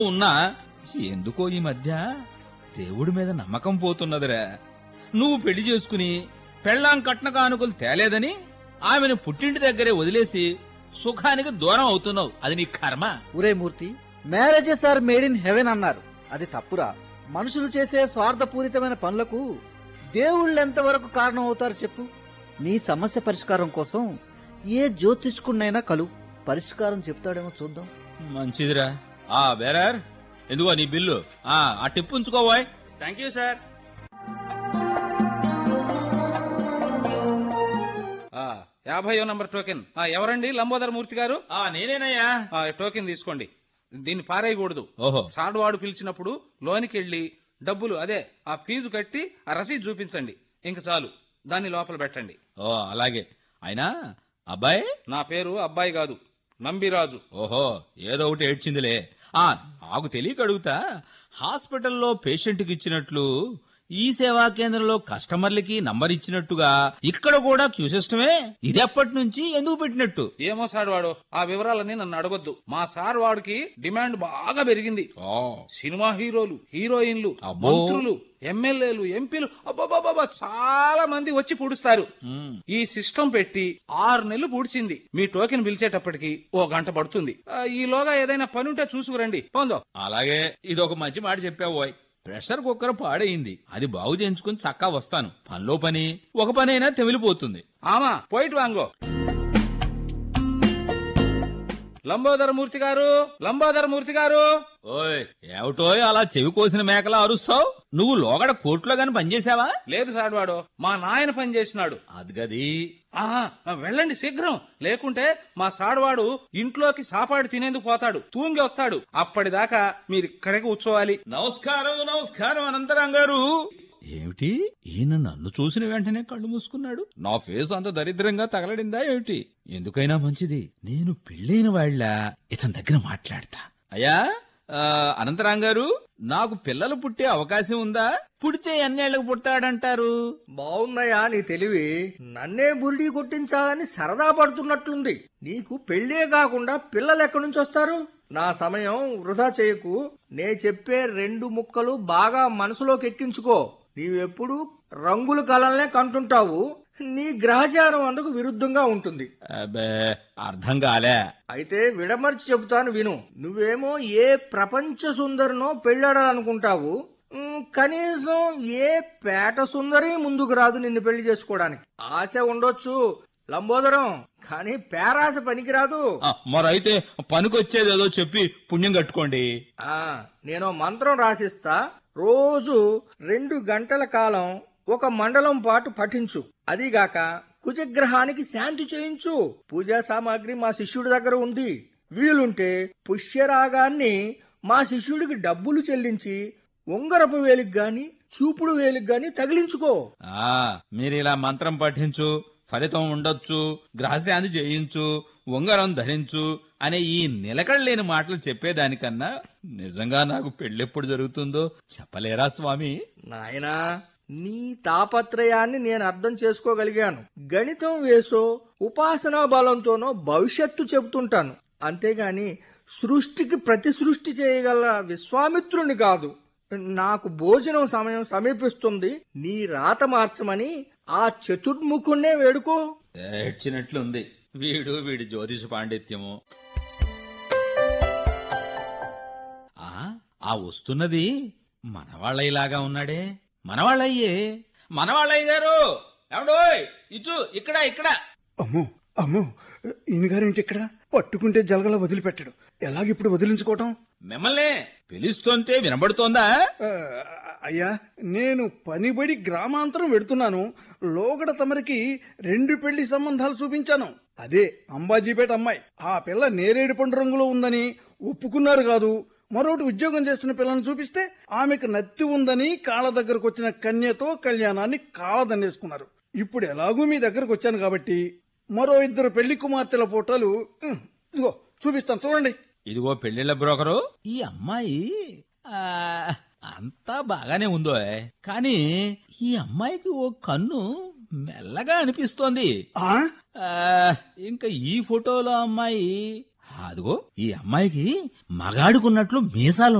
ఉన్నా ఎందుకో ఈ మధ్య దేవుడి మీద నమ్మకం పోతున్నదిరా నువ్వు పెళ్లి చేసుకుని పెళ్ళాం కట్న కానుకలు తేలేదని ఆమెను పుట్టింటి దగ్గరే వదిలేసి సుఖానికి దూరం అవుతున్నావు అది నీ కర్మ ఒరే Murthy marriages are made in heaven అన్నారు అది తప్పురా మనుషులు చేసే స్వార్థపూరితమైన పనులకు దేవుళ్ళు ఎంతవరకు కారణం అవుతారు చెప్పు నీ సమస్య పరిష్కారం కోసం ఏ జ్యోతిష్కుడినైనా కలు పరిష్కారం చెప్తాడేమో చూద్దాం మంచిదిరా ఆ బేరార్ ఎందుకో నీ బిల్లు ఆ ఆ టిప్పు ఉంచుకోవాయ్ థ్యాంక్ యూ సార్ ఆ, యాభైయో నంబర్ టోకెన్ ఆ, ఎవరండి లంబోదర మూర్తి గారు ఆ నేనేనయ్యా ఆ, టోకెన్ తీసుకోండి దీన్ని పారేయకూడదు ఓహో సాడువాడు పిలిచినప్పుడు లోనికి వెళ్ళి డబ్బులు అదే ఆ ఫీజు కట్టి ఆ రసీదు చూపించండి ఇంక చాలు దాన్ని లోపల పెట్టండి ఓ అలాగే అయినా అబ్బాయి నా పేరు అబ్బాయి కాదు నంబిరాజు ఓహో ఏదో ఒకటి ఏడ్చిందిలే ఆ నాకు తెలియక అడుగుతా హాస్పిటల్లో పేషెంట్కి ఇచ్చినట్లు ఈ సేవా కేంద్రంలో కస్టమర్లకి నంబర్ ఇచ్చినట్టుగా ఇక్కడ కూడా క్యూ సిస్టమే ఇది ఎప్పటి నుంచి ఎందుకు పెట్టినట్టు ఏమో సాడువాడు ఆ వివరాలన్నీ నన్ను అడగొద్దు మా సార్ వాడికి డిమాండ్ బాగా పెరిగింది ఓ సినిమా హీరోలు హీరోయిన్లు అబ్బో. మంత్రులు ఎమ్మెల్యేలు ఎంపీలు అబ్బాబాబా చాలా మంది వచ్చి పుడుస్తారు మ్, ఈ సిస్టమ్ పెట్టి ఆరు నెలలు పూడ్చింది మీ టోకెన్ పిలిచేటప్పటికి ఓ గంట పడుతుంది ఆ, ఈలోగా ఏదైనా పని ఉంటే చూసుకురండి పోందో అలాగే ఇది ఒక మంచి మాట చెప్పావు ఓయ్ ప్రెషర్ కుక్కర్ పాడైంది అది బాగు చేయించుకుని చక్కా వస్తాను పనిలో పని ఒక పని అయినా తెమిలిపోతుంది ఆమా పోయిట్ వాంగో లంబోదర మూర్తి గారు లంబోదర మూర్తి గారు ఓయ్ ఏమిటోయ్ అలా చెవి కోసిన మేకలా అరుస్తావు నువ్వు లోగడ కోర్టులో గాని పనిచేసావా లేదు సాడ్వాడు మా నాయన పని చేసినాడు అది గది ఆహా వెళ్ళండి శీఘ్రం లేకుంటే మా సాడువాడు ఇంట్లోకి సాపాడు తినేందుకు పోతాడు తూంగి వస్తాడు అప్పటిదాకా మీరు ఇక్కడికి కూర్చోవాలి నమస్కారం నమస్కారం అనంతరం గారు ఏమిటి ఈయన నన్ను చూసిన వెంటనే కళ్ళు మూసుకున్నాడు నా ఫేస్ అంత దరిద్రంగా తగలడిందా ఏమిటి ఎందుకైనా మంచిది నేను పెళ్ళైన వాళ్ళ ఇతని దగ్గర మాట్లాడతా అయ్యా ఆ, అనంతరాం గారు నాకు పిల్లలు పుట్టే అవకాశం ఉందా పుడితే ఎన్నేళ్లకు పుట్టాడంటారు బాగున్నాయా నీ తెలివి నన్నే బురిడి కొట్టించాలని సరదా పడుతున్నట్లుంది నీకు పెళ్ళే కాకుండా పిల్లలు ఎక్కడి నుంచి వస్తారు నా సమయం వృధా చేయకు నే చెప్పే రెండు ముక్కలు బాగా మనసులోకి ఎక్కించుకో నీవెప్పుడు రంగుల కలల్నే కంటుంటావు నీ గ్రహచారం అందుకు విరుద్ధంగా ఉంటుంది అబ్బే అర్థం కాలే అయితే విడమర్చి చెబుతాను విను నువ్వేమో ఏ ప్రపంచ సుందరినో పెళ్ళాడాలనుకుంటావు ఉమ్, కనీసం ఏ పేట సుందరి ముందుకు రాదు నిన్ను పెళ్లి చేసుకోవడానికి ఆశ ఉండొచ్చు లంబోదరం కానీ పేరాశ పనికిరాదు ఆ, మరైతే పనికొచ్చేదేదో చెప్పి పుణ్యం కట్టుకోండి ఆ నేను మంత్రం రాసిస్తా రోజు రెండు గంటల కాలం ఒక మండలం పాటు పఠించు అదిగాక కుజగ్రహానికి శాంతి చేయించు పూజా సామాగ్రి మా శిష్యుడి దగ్గర ఉంది వీలుంటే పుష్యరాగాన్ని మా శిష్యుడికి డబ్బులు చెల్లించి ఉంగరపు వేలికి గాని చూపుడు వేలికి గాని తగిలించుకో ఆ మీరిలా మంత్రం పఠించు ఫలితం ఉండొచ్చు గ్రహశాంతి చేయించు ఉంగరం ధరించు అనే ఈ నిలకడలేని మాటలు చెప్పేదానికన్నా నిజంగా నాకు పెళ్ళెప్పుడు జరుగుతుందో చెప్పలేరా స్వామి నాయనా నీ తాపత్రయాన్ని నేను అర్థం చేసుకోగలిగాను గణితం వేసో ఉపాసనా బలంతోనో భవిష్యత్తు చెబుతుంటాను అంతేగాని సృష్టికి ప్రతి సృష్టి చేయగల విశ్వామిత్రుని కాదు నాకు భోజనం సమయం సమీపిస్తుంది నీ రాత మార్చమని ఆ చతుర్ముఖుణ్ణే వేడుకో ఏడ్చినట్లుంది వీడు వీడి జ్యోతిష పాండిత్యము ఆ ఆ వస్తున్నది మనవాళ్ళయ్యలాగా ఉన్నాడే మనవాళ్ళయ్యే మనవాళ్ళయ్య గారు ఏమండోయ్ ఇచ్చు ఇక్కడ ఇక్కడ అమ్మో అమ్మో ఈయన గారేంటి ఇక్కడ పట్టుకుంటే జలగల వదిలిపెట్టాడు ఎలాగిప్పుడు వదిలించుకోవటం మిమ్మల్ని పిలుస్తుంటే వినబడుతోందా ఆ, అయ్యా నేను పనిబడి గ్రామాంతరం వెడుతున్నాను లోగడ తమరికి రెండు పెళ్లి సంబంధాలు చూపించాను అదే అంబాజీపేట అమ్మాయి ఆ పిల్ల నేరేడు పండు రంగులో ఉందని ఒప్పుకున్నారు కాదు మరొకటి ఉద్యోగం చేస్తున్న పిల్లని చూపిస్తే ఆమెకు నత్తి ఉందని కాళ్ళ దగ్గరకు వచ్చిన కన్యతో కళ్యాణాన్ని కాళ్ళదన్నేసుకున్నారు ఇప్పుడు ఎలాగూ మీ దగ్గరకు వచ్చాను కాబట్టి మరో ఇద్దరు పెళ్లి కుమార్తెల ఫోటోలు ఉహ్, ఇదిగో చూపిస్తాను చూడండి ఇదిగో పెళ్లిళ్ళ బ్రోకరు ఈ అమ్మాయి ఆ, అంతా బాగానే ఉందో కానీ ఈ అమ్మాయికి ఓ కన్ను మెల్లగా అనిపిస్తోంది ఆ ఆ, ఇంకా ఈ ఫోటోలో అమ్మాయి అదిగో ఈ అమ్మాయికి మగాడుకున్నట్లు మీసాలు